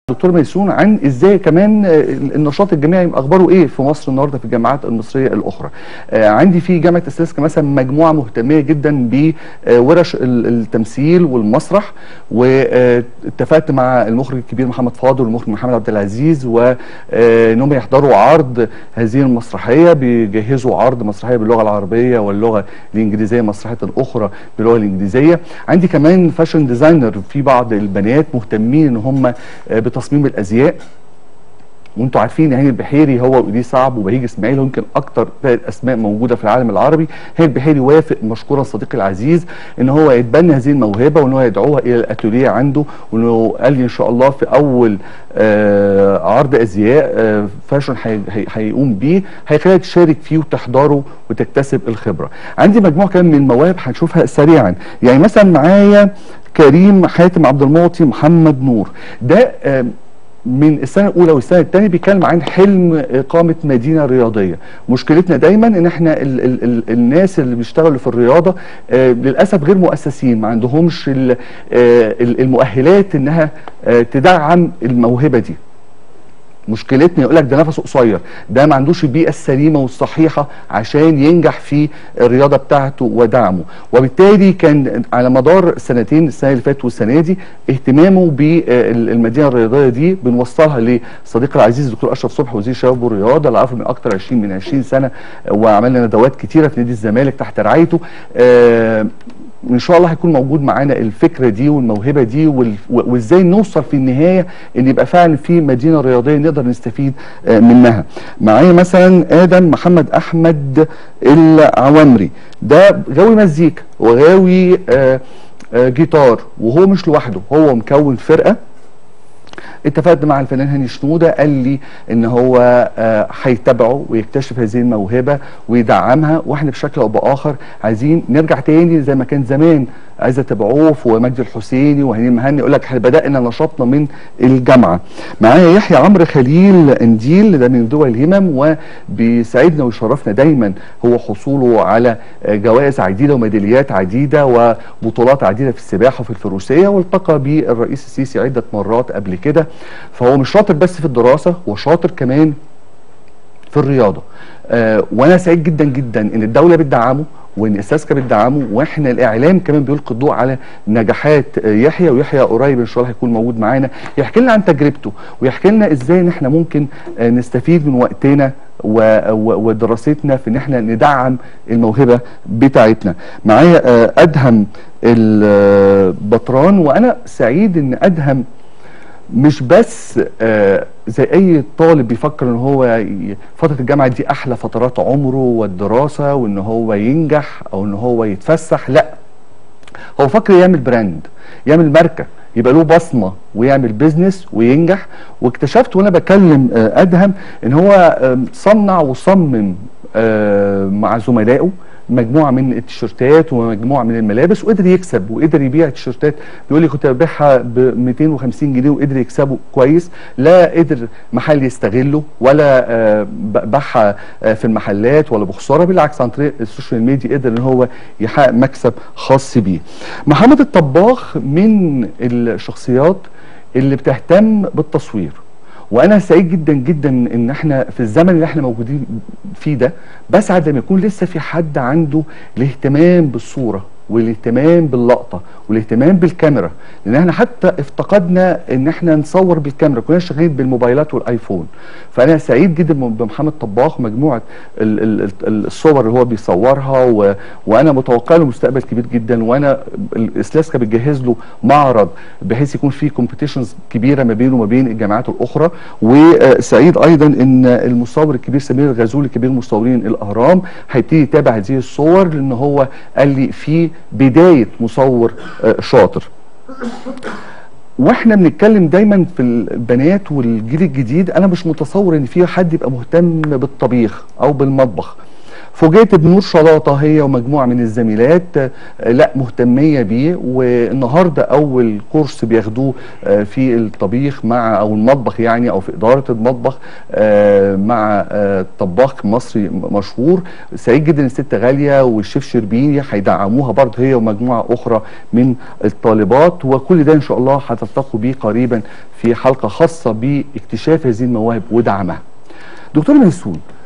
دكتور ميسون عن ازاي كمان النشاط الجامعي اخباره ايه في مصر النهارده في الجامعات المصريه الاخرى عندي في جامعه استسكا مثلا مجموعه مهتميه جدا بورش التمثيل والمسرح واتفقت مع المخرج الكبير محمد فاضل والمخرج محمد عبد العزيز وانهم يحضروا عرض هذه المسرحيه بيجهزوا عرض مسرحيه باللغه العربيه واللغه الانجليزيه مسرحيه اخرى باللغه الانجليزيه عندي كمان فاشن ديزاينر في بعض البنات مهتمين ان هم بتصميم الازياء وانتوا عارفين هاني البحيري هو ودي صعب وبهيج اسماعيل يمكن اكتر ثلاث اسماء موجوده في العالم العربي هاني البحيري وافق مشكورا صديقي العزيز ان هو يتبنى هذه الموهبه وان هو يدعوها الى الاتوليه عنده وانه قال لي ان شاء الله في اول آه عرض ازياء آه فاشن هيقوم بيه هيخليها تشارك فيه وتحضره وتكتسب الخبره عندي مجموعه كمان من المواهب هنشوفها سريعا يعني مثلا معايا كريم حاتم عبد المعطي محمد نور ده آه من السنه الاولى والسنه الثانيه بيتكلم عن حلم اقامه مدينه رياضيه مشكلتنا دايما ان احنا ال ال ال الناس اللي بيشتغلوا في الرياضه آه للاسف غير مؤسسين ما عندهمش ال آه المؤهلات انها آه تدعم الموهبه دي مشكلتنا يقول لك ده نفسه قصير ده ما عندوش البيئه السليمه والصحيحه عشان ينجح في الرياضه بتاعته ودعمه وبالتالي كان على مدار سنتين السنه اللي فاتت والسنه دي اهتمامه بالمدينه الرياضيه دي بنوصلها لصديقي العزيز الدكتور اشرف صبحي وزير الشباب والرياضه اللي عارفه من اكثر 20 من 20 سنه وعملنا ندوات كتيره في نادي الزمالك تحت رعايته آه ان شاء الله هيكون موجود معانا الفكره دي والموهبه دي وازاي نوصل في النهايه ان يبقى فعلا في مدينه رياضيه نقدر نستفيد منها معايا مثلا ادم محمد احمد العوامري ده غاوي مزيكا وغاوي آآ آآ جيتار وهو مش لوحده هو مكون فرقه اتفقت مع الفنان هاني شنوده قال لي ان هو هيتابعه ويكتشف هذه الموهبه ويدعمها واحنا بشكل او باخر عايزين نرجع تاني زي ما كان زمان عزت ابو عوف ومجدي الحسيني وهاني المهني يقول لك بدانا نشاطنا من الجامعه معايا يحيى عمرو خليل انديل ده من دول الهمم وبيسعدنا ويشرفنا دايما هو حصوله على جوائز عديده وميداليات عديده وبطولات عديده في السباحه وفي الفروسيه والتقى بالرئيس السيسي عده مرات قبل كده فهو مش شاطر بس في الدراسه هو شاطر كمان في الرياضه آه وانا سعيد جدا جدا ان الدوله بتدعمه وان اساسكا بتدعمه واحنا الاعلام كمان بيلقي الضوء على نجاحات يحيى ويحيى قريب ان شاء الله هيكون موجود معانا يحكي لنا عن تجربته ويحكي لنا ازاي ان احنا ممكن نستفيد من وقتنا ودراستنا في ان احنا ندعم الموهبه بتاعتنا معايا ادهم البطران وانا سعيد ان ادهم مش بس آه زي اي طالب بيفكر ان هو فتره الجامعه دي احلى فترات عمره والدراسه وان هو ينجح او ان هو يتفسح لا هو فكر يعمل براند يعمل ماركه يبقى له بصمه ويعمل بيزنس وينجح واكتشفت وانا بكلم آه ادهم ان هو آه صنع وصمم مع زملائه مجموعه من التيشيرتات ومجموعه من الملابس وقدر يكسب وقدر يبيع التيشيرتات بيقول لي كنت ببيعها ب 250 جنيه وقدر يكسبه كويس لا قدر محل يستغله ولا باعها في المحلات ولا بخساره بالعكس عن طريق السوشيال ميديا قدر ان هو يحقق مكسب خاص بيه. محمد الطباخ من الشخصيات اللي بتهتم بالتصوير وانا سعيد جدا جدا ان احنا في الزمن اللي احنا موجودين فيه ده بسعد لما يكون لسه في حد عنده الاهتمام بالصوره والاهتمام باللقطه والاهتمام بالكاميرا لان احنا حتى افتقدنا ان احنا نصور بالكاميرا كنا شغالين بالموبايلات والايفون فانا سعيد جدا بمحمد طباخ مجموعه ال ال الصور اللي هو بيصورها و... وانا متوقع له مستقبل كبير جدا وانا اسلاسكا بتجهز له معرض بحيث يكون فيه كومبيتيشنز كبيره ما بينه وما بين الجامعات الاخرى وسعيد ايضا ان المصور الكبير سمير الغزولي كبير مصورين الاهرام هيبتدي يتابع هذه الصور لان هو قال لي في بدايه مصور شاطر واحنا بنتكلم دايما في البنات والجيل الجديد انا مش متصور ان في حد يبقى مهتم بالطبيخ او بالمطبخ فوجئت بنور شلاطه هي ومجموعه من الزميلات آه، لا مهتميه بيه والنهارده اول كورس بياخدوه آه، في الطبيخ مع او المطبخ يعني او في اداره المطبخ آه، مع آه، طباخ مصري م- مشهور سعيد جدا الست غاليه والشيف شربيني هيدعموها برضه هي ومجموعه اخرى من الطالبات وكل ده ان شاء الله هتلتقوا بيه قريبا في حلقه خاصه باكتشاف هذه المواهب ودعمها. دكتور ميسون